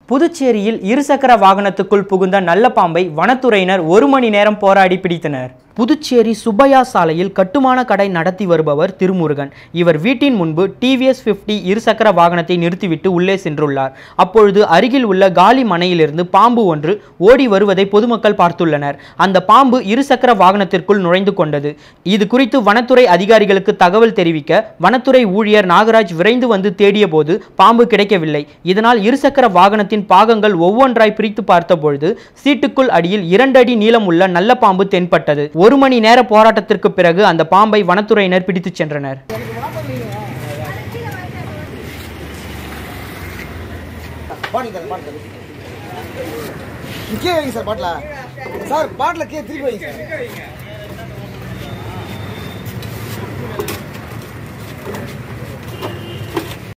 புதுச்சேரியில் இருசக்கர வாகனத்துக்குள் புகுந்த நல்ல பாம்பை வனத்துறையினர் ஒரு மணி நேரம் போராடி பிடித்தனர் புதுச்சேரி சுப்பையா சாலையில் கட்டுமான கடை நடத்தி வருபவர் திருமுருகன் இவர் வீட்டின் முன்பு டிவிஎஸ் 50 இருசக்கர வாகனத்தை நிறுத்திவிட்டு உள்ளே சென்றுள்ளார் அப்பொழுது அருகில் உள்ள காலி மனையிலிருந்து பாம்பு ஒன்று ஓடி வருவதை பொதுமக்கள் பார்த்துள்ளனர் அந்த பாம்பு இருசக்கர வாகனத்திற்குள் நுழைந்து கொண்டது இது குறித்து வனத்துறை அதிகாரிகளுக்கு தகவல் தெரிவிக்க வனத்துறை ஊழியர் நாகராஜ் விரைந்து வந்து தேடிய போது பாம்பு கிடைக்கவில்லை இதனால் இருசக்கர வாகனத்தின் பாகங்கள் ஒவ்வொன்றாய் பிரித்து பார்த்தபொழுது சீட்டுக்குள் அடியில் இரண்டு அடி நீளம் உள்ள நல்ல பாம்பு தென்பட்டது ஒரு மணி நேர போராட்டத்திற்கு பிறகு அந்த பாம்பை வனத்துறையினர் பிடித்துச் சென்றனர் பாட்டில் தரேன் பாட்டில் தரேன் கீழே வைங்க சார் பாட்டில் சார் பாட்டில் கீழே திருப்பி வைங்க சார்